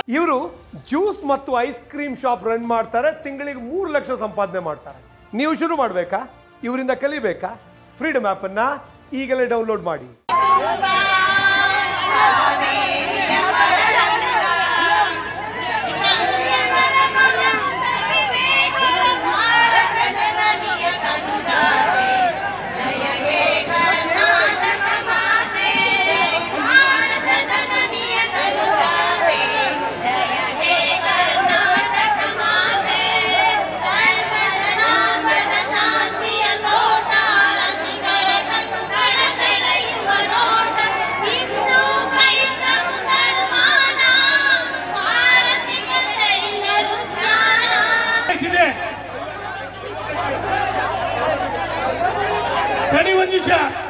ಇವರು ಜ್ಯೂಸ್ ಮತ್ತು ice cream shop run ಮಾಡ್ತಾರೆ ತಿಂಗಳಿಗೆ ಮೂರು ಲಕ್ಷ ಸಂಪಾದನೆ ಮಾಡ್ತಾರೆ ನೀವು ಶುರು ಮಾಡಬೇಕಾ ಇವರಿಂದ ಕಲಿಬೇಕಾ ಫ್ರೀಡಮ್ ಆ್ಯಪನ್ನು ಈಗಲೇ ಡೌನ್ಲೋಡ್ ಮಾಡಿ ಹಿಂದೂ ಕ್ರೈಸ್ತ ಮುಸಲ್ಮಾನ ಪಾರಸಿಕ ಜೈನರು ಧ್ಯಾನ ಇದೆ ತಡಿ ಒಂದು ನಿಮಿಷ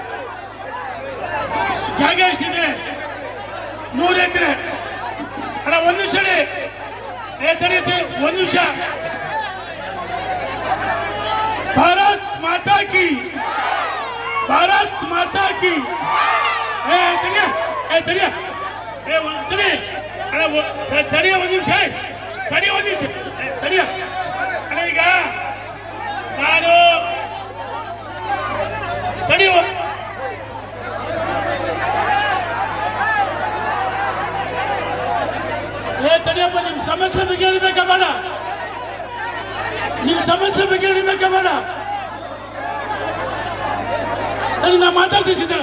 ಜಾಗ ಎಷ್ಟಿದೆ ನೂರು ಎಕರೆ ಅಣ್ಣ ಒಂದು ನಿಮಿಷ ರೀ. ಏ ತಡಿ ತಡಿ, ಒಂದು ನಿಮಿಷ ಭಾರತ್ ಮಾತಾ ಕಿ ಭಾರತ್ ಮಾತಾ ಕಿ ಏ ತಡಿಯ ಏ ತಡಿಯ ಏ ಒಂದ್ ತಡಿ ಅಣ್ಣ ಒ- ತ- ತಡಿಯ ಒಂದು ನಿಮಿಷ ತಡಿಯ ಒಂದು ನಿಮಿಷ ಏ, ತಡಿಯ ಅಣ್ಣ ಈಗ ನಾನು ತಡಿಯ ಏ ತಡಿಯಪ್ಪ ನಿಮ್ ಸಮಸ್ಯೆ ಬಗೆಹರಿಬೇಕಾ ಬೇಡ ನಿಮ್ ಸಮಸ್ಯೆ ಬಗೆಹರಿಬೇಕಾ ಬೇಡ ತಡಿ ನಾ ಮಾತಾಡ್ತಿಸಿದ್ದೆ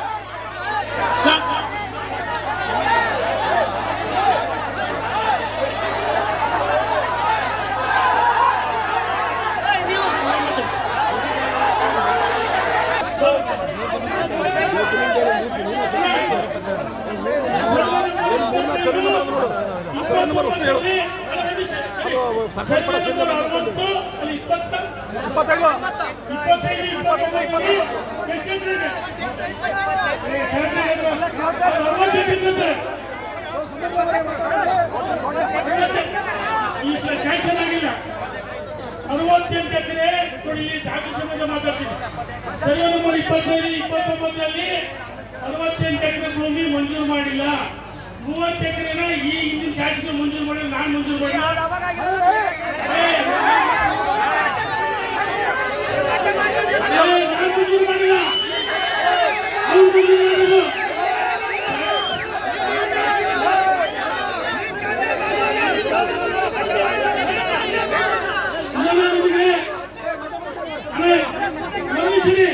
ಈ ಸಲ ಸ್ಯಾಂಕ್ಷನ್ ಆಗಿಲ್ಲ ಅರವತ್ತೆಂಟು ಎಕರೆ ನೋಡಿ ಇಲ್ಲಿ ದಾಖಲೆ ಸಂಬಂಧ ಮಾತಾಡ್ತೀನಿ ಸರ್ವೆ ನಂಬರ್ ಇಪ್ಪತ್ತೈದು ಇಪ್ಪತ್ತೊಂಬತ್ತರಲ್ಲಿ ಅರವತ್ತೆಂಟು ಎಕರೆ ಭೂಮಿ ಮಂಜೂರು ಮಾಡಿಲ್ಲ ಮೂವತ್ತು ಎಕರೆನ ಈ ಹಿಂದಿನ ಶಾಸಕರು ಮಂಜೂರು ಮಾಡಿಲ್ಲ ನಾನು ಮಂಜೂರು ಮಾಡಿಲ್ಲ ಏ, ಏ, ನಾನು ಮಂಜೂರು ಮಾಡಿಲ್ಲ ಅವ್ರು ಮಂಜೂರು ಮಾಡಿದ್ರು ನಾನು ನಿಮಗೆ ಅರೆ, ಮನುಷ್ಯನೇ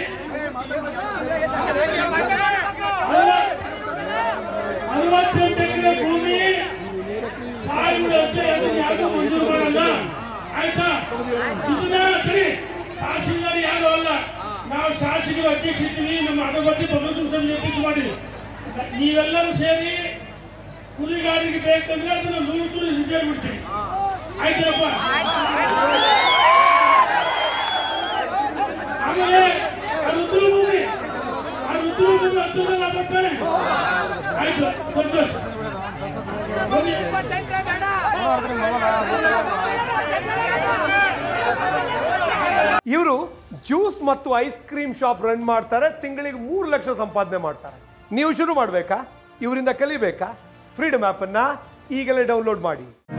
ಅರವತ್ತೆಂಟು ಎಕರೆ ಭೂಮಿ ಸಾವಿರ ವರ್ಷ ಅದನ್ನ ಯಾರು ಮಂಜೂರು ಮಾಡಲ್ಲ ಆಯ್ತಾ ಇದನ್ನ ಸರಿ ತಹಶೀಲ್ದಾರ್ ಯಾರು ಅಲ್ಲ ನಾವು ಶಾಸಕರು ಅಧ್ಯಕ್ಷ ಇದ್ದೀವಿ ನಮ್ಮ ಅಗರಬತ್ತಿ ಪ್ರಬಂಧ ಸಮಿತಿ ಅಧ್ಯಕ್ಷ ಮಾಡಿದ್ವಿ ನೀವೆಲ್ಲರೂ ಸೇರಿ ಹುಲಿಗಾರಿಗೆ ಬೇಕಂದ್ರೆ ಅದನ್ನ ನೂರು ನೂರು ರಿಸರ್ವ್ ಬಿಡ್ತೀವಿ ಆಯ್ತಪ್ಪ ಆಮೇಲೆ ಅದು ಉತ್ತರ ಭೂಮಿ ಅದು ಉತ್ತರ ಭೂಮಿ ಹತ್ತುದಲ್ಲ ಬರ್ತಾನೆ ಆಯ್ತು ಸಂತೋಷ ಬನ್ನಿ. ಇವರು ಜ್ಯೂಸ್ ಮತ್ತು ಐಸ್ ಕ್ರೀಮ್ ಶಾಪ್ ರನ್ ಮಾಡ್ತಾರೆ ತಿಂಗಳಿಗೆ ಮೂರು ಲಕ್ಷ ಸಂಪಾದನೆ ಮಾಡ್ತಾರೆ ನೀವು ಶುರು ಮಾಡಬೇಕಾ ಇವರಿಂದ ಕಲಿಬೇಕಾ ಫ್ರೀಡಮ್ ಆ್ಯಪನ್ನು ಈಗಲೇ ಡೌನ್ಲೋಡ್ ಮಾಡಿ